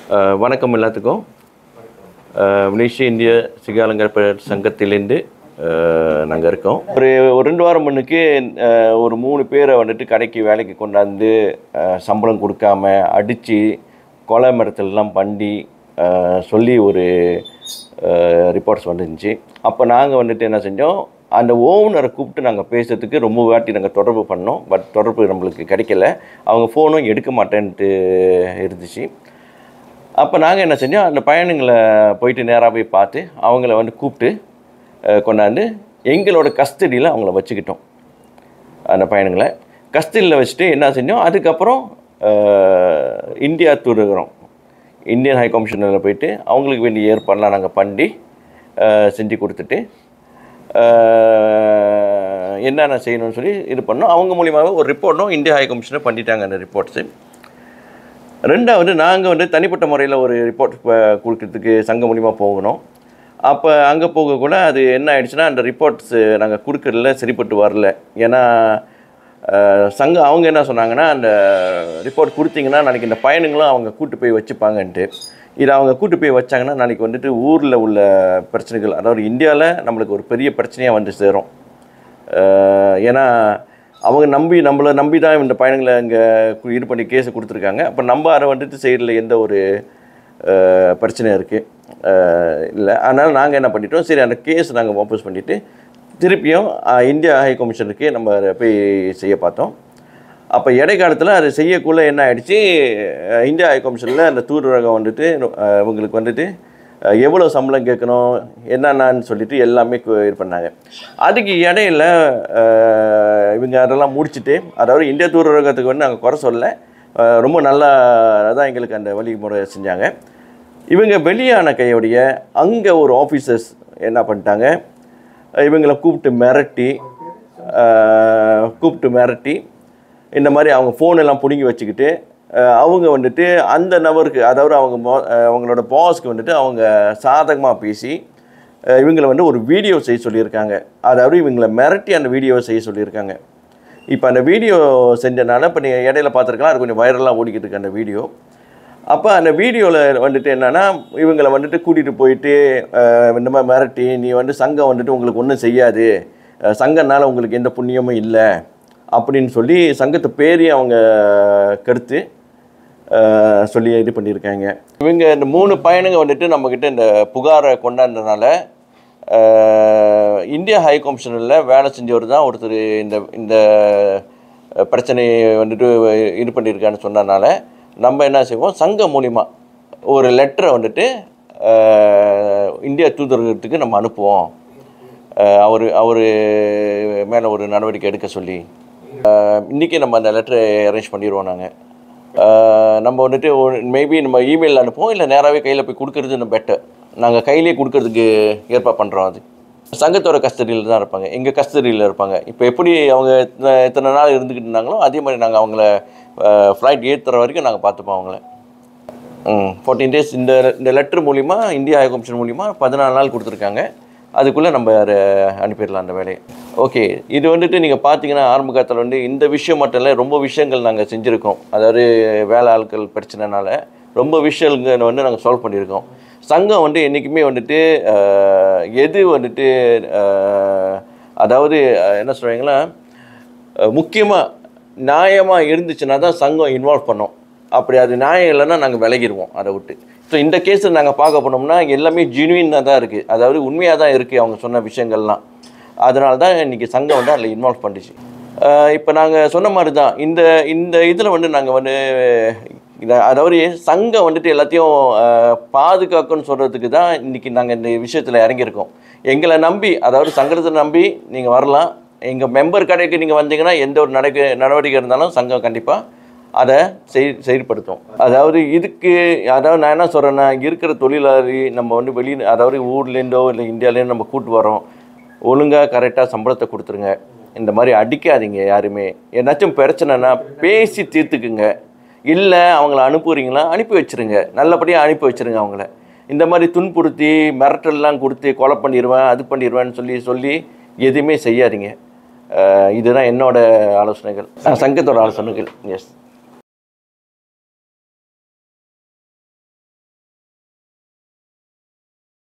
அஹ், வணக்கம் எல்லாத்துக்கும் அஹ், மலேசிய இந்திய சிகாலங்கர் சங்கத்திலேருந்து நாங்கள் இருக்கோம் ஒரு ஒரு ரெண்டு வாரம் முன்னுக்கு அஹ், ஒரு மூணு பேரை வந்துட்டு கடைக்கு வேலைக்கு கொண்டாந்து அஹ், சம்பளம் கொடுக்காம அடித்து கொலை மிரட்டல்லாம் பண்ணி அஹ், சொல்லி ஒரு ரிப்போர்ட்ஸ் வந்துருந்துச்சு அப்போ நாங்கள் வந்துட்டு என்ன செஞ்சோம் அந்த ஓனரை கூப்பிட்டு நாங்கள் பேசுறதுக்கு ரொம்ப வாட்டி நாங்கள் தொடர்பு பண்ணோம் பட் தொடர்பு நம்மளுக்கு கிடைக்கல அவங்க ஃபோனும் எடுக்க மாட்டேன்ட்டு இருந்துச்சு அப்போ நாங்கள் என்ன செஞ்சோம் அந்த பயணங்களை போயிட்டு நேராக போய் பார்த்து அவங்கள வந்து கூப்பிட்டு அஹ், கொண்டாந்து எங்களோட கஸ்டடியில் அவங்கள வச்சுக்கிட்டோம் அந்த பயணங்களை கஸ்டடியில் வச்சுட்டு என்ன செஞ்சோம் அதுக்கப்புறம் அஹ், இந்தியா தூருகிறோம் இந்தியன் ஹை கமிஷனில் போயிட்டு அவங்களுக்கு வேண்டிய ஏற்பாடெலாம் நாங்கள் பண்ணி அஹ், செஞ்சு கொடுத்துட்டு அஹ், என்னென்ன செய்யணும்னு சொல்லி இது பண்ணோம் அவங்க மூலியமாகவே ஒரு ரிப்போர்ட்டும் இந்தியா ஹை கமிஷனர் பண்ணிட்டாங்க அந்த ரிப்போர்ட்ஸு ரெண்டாவது நாங்கள் வந்து தனிப்பட்ட முறையில் ஒரு ரிப்போர்ட் கொடுக்கறதுக்கு சங்கம் மூலிமா போகணும் அப்போ அங்கே போகக்குள்ள அது என்ன ஆயிடுச்சுன்னா அந்த ரிப்போர்ட்ஸ் நாங்கள் கொடுக்கறதுல சரிப்பட்டு வரல ஏன்னா அஹ், சங்கம் அவங்க என்ன சொன்னாங்கன்னா அந்த ரிப்போர்ட் கொடுத்தீங்கன்னா நாளைக்கு இந்த பயணங்களும் அவங்க கூட்டு போய் வச்சுப்பாங்கன்ட்டு இதை அவங்க கூட்டு போய் வச்சாங்கன்னா நாளைக்கு வந்துட்டு ஊரில் உள்ள பிரச்சனைகள் அதாவது இந்தியாவில் நம்மளுக்கு ஒரு பெரிய பிரச்சனையாக வந்து சேரும் அஹ் ஏன்னா அவங்க நம்பி நம்மளை நம்பி தான் இந்த பயணங்களை இங்கே இது பண்ணி கேஸை கொடுத்துருக்காங்க அப்போ நம்ம அதை வந்துட்டு செய்யறதுல எந்த ஒரு அஹ், பிரச்சனையும் இருக்குது இல்லை அதனால் நாங்கள் என்ன பண்ணிட்டோம் சரி அந்த கேஸ் நாங்கள் வாபஸ் பண்ணிவிட்டு திருப்பியும் அஹ், இந்தியா ஹை கமிஷனுக்கு நம்ம அதை போய் செய்ய பார்த்தோம் அப்போ இடைக்காலத்தில் அதை செய்யக்குள்ளே என்ன ஆயிடுச்சு அஹ், இந்தியா ஹை கமிஷனில் அந்த தூதரகம் வந்துட்டு அஹ், இவங்களுக்கு வந்துட்டு அஹ், எவ்வளோ சம்பளம் கேட்கணும் என்னென்னு சொல்லிட்டு எல்லாமே கு- இது பண்ணாங்க அதுக்கு இடையில அஹ், இவங்க அதெல்லாம் முடிச்சுட்டு அதாவது இந்திய தூதரகத்துக்கு வந்து நாங்கள் குறை சொல்லல அஹ், ரொம்ப நல்லா தான் எங்களுக்கு அந்த வழிமுறை செஞ்சாங்க இவங்க வெளியான கையோடைய அங்கே ஒரு ஆஃபீஸர்ஸ் என்ன பண்ணிட்டாங்க இவங்களை கூப்பிட்டு மிரட்டி அஹ், கூப்பிட்டு மிரட்டி இந்த மாதிரி அவங்க ஃபோன் எல்லாம் பிடுங்கி வச்சுக்கிட்டு அஹ், அவங்க வந்துட்டு அந்த நபருக்கு அதாவது அவங்க மோ- அஹ், அவங்களோட பாஸ்க்கு வந்துட்டு அவங்க சாதகமாக பேசி அஹ், இவங்களை வந்து ஒரு வீடியோ செய்ய சொல்லியிருக்காங்க அதாவது இவங்களை மிரட்டி அந்த வீடியோவை செய்ய சொல்லியிருக்காங்க இப்போ அந்த வீடியோ செஞ்சனால இப்போ நீங்கள் இடையில பார்த்துருக்கலாம் அது கொஞ்சம் வைரலாக ஓடிக்கிட்டு இருக்கு அந்த வீடியோ அப்போ அந்த வீடியோவில் வந்துட்டு என்னென்னா இவங்களை வந்துட்டு கூட்டிகிட்டு போயிட்டு அஹ், இந்த மாதிரி மிரட்டி நீ வந்து சங்கம் வந்துட்டு உங்களுக்கு ஒன்றும் செய்யாது அஹ், சங்கம்னால உங்களுக்கு எந்த புண்ணியமும் இல்லை அப்படின்னு சொல்லி சங்கத்து பேரையும் அவங்க கெடுத்து அஹ், சொல்லி இது பண்ணியிருக்காங்க இவங்க இந்த மூணு பையனுங்க வந்துட்டு நம்மக்கிட்ட இந்த புகாரை கொண்டாடுறதுனால அஹ், இந்தியா ஹை கமிஷனில் வேலை செஞ்சவர் தான் ஒருத்தர் இந்த இந்த பிரச்சனையை வந்துட்டு இது பண்ணியிருக்கான்னு சொன்னதுனால நம்ம என்ன செய்வோம் சங்கம் மூலிமா ஒரு லெட்டரை வந்துட்டு அஹ், இந்தியா தூதரகத்துக்கு நம்ம அனுப்புவோம் அவர் அவர் மேலே ஒரு நடவடிக்கை எடுக்க சொல்லி அஹ், இன்னைக்கு நம்ம அந்த லெட்டரை அரேஞ்ச் பண்ணிடுவோம் நாங்கள் நம்ம வந்துட்டு மேபி நம்ம இமெயில் அனுப்புவோம் இல்லை நேராகவே கையில் போய் கொடுக்கறது இன்னும் பெட்டர் நாங்கள் கையிலேயே கொடுக்கறதுக்கு ஏற்பாடு பண்ணுறோம் அது சங்கத்தோட கஸ்டடியில் தான் இருப்பாங்க எங்கள் கஸ்டடியில் இருப்பாங்க இப்போ எப்படி அவங்க இத்தனை- இத்தனை நாள் இருந்துக்கிட்டு இருந்தாங்களோ அதே மாதிரி நாங்கள் அவங்கள ஃப்ளைட் ஏற்றுற வரைக்கும் நாங்கள் பார்த்துப்போம் அவங்கள ம் ஃபோர்டீன் டேஸ் இந்த இந்த லெட்டர் மூலிமா இந்தியா ஹை கமிஷன் மூலிமா பதினாலு நாள் கொடுத்துருக்காங்க அதுக்குள்ளே நம்ம அதை அனுப்பிடலாம் அந்த வேலையை ஓகே இது வந்துட்டு நீங்கள் பார்த்தீங்கன்னா ஆரம்ப காலத்தில் வந்து இந்த விஷயம் மட்டும் இல்லை ரொம்ப விஷயங்கள் நாங்கள் செஞ்சுருக்கோம் அதாவது வேலை ஆட்கள் பிரச்சனைனால ரொம்ப விஷயங்கள் வந்து நாங்கள் சால்வ் பண்ணியிருக்கோம் சங்கம் வந்து என்றைக்குமே வந்துட்டு அஹ், எது வந்துட்டு அஹ், அதாவது அஹ், என்ன சொல்கிறீங்களா முக்கியமாக நியாயமாக இருந்துச்சுன்னா தான் சங்கம் இன்வால்வ் பண்ணோம் அப்படி அது நியாயம் இல்லைன்னா நாங்கள் விலகிடுவோம் அதை விட்டு ஸோ இந்த கேஸில் நாங்கள் பார்க்க போனோம்னா எல்லாமே ஜெனுவினாக தான் இருக்குது அதாவது உண்மையாக தான் இருக்குது அவங்க சொன்ன விஷயங்கள்லாம் அதனால தான் இன்றைக்கி சங்கம் வந்து அதில் இன்வால்வ் பண்ணிச்சு இப்போ நாங்கள் சொன்ன மாதிரி தான் இந்த இந்த இதில் வந்து நாங்கள் வந்து இத- அதாவது சங்கம் வந்துட்டு எல்லாத்தையும் அஹ், பாதுகாக்கணும்னு சொல்கிறதுக்கு தான் இன்றைக்கி நாங்கள் இந்த விஷயத்தில் இறங்கியிருக்கோம் எங்களை நம்பி அதாவது சங்கத்தை நம்பி நீங்கள் வரலாம் எங்கள் மெம்பர் கடைக்கு நீங்கள் வந்தீங்கன்னா எந்த ஒரு நடக்க நடவடிக்கை இருந்தாலும் சங்கம் கண்டிப்பாக அதை செய் செயல்படுத்தும் அதாவது இதுக்கு அதாவது நான் என்ன சொல்கிறேன்னா இருக்கிற தொழிலாளி நம்ம வந்து வெளியே அதாவது ஊர்லேருந்தோ இல்லை இந்தியாவிலேருந்து நம்ம கூட்டு வரோம் ஒழுங்காக கரெக்டாக சம்பளத்தை கொடுத்துருங்க இந்த மாதிரி அடிக்காதீங்க யாருமே ஏதாச்சும் பிரச்சனைனா பேசி தீர்த்துக்குங்க இல்லை அவங்கள அனுப்புறீங்களா அனுப்பி வச்சிருங்க நல்லபடியாக அனுப்பி வச்சிருங்க அவங்கள இந்த மாதிரி துன்புறுத்தி மிரட்டல்லாம் கொடுத்து கொலை பண்ணிடுவேன் அது பண்ணிடுவேன்னு சொல்லி சொல்லி எதுவுமே செய்யாதீங்க அஹ் இதுதான் என்னோட ஆலோசனைகள் அஹ் சங்கத்தோட ஆலோசனைகள் எஸ்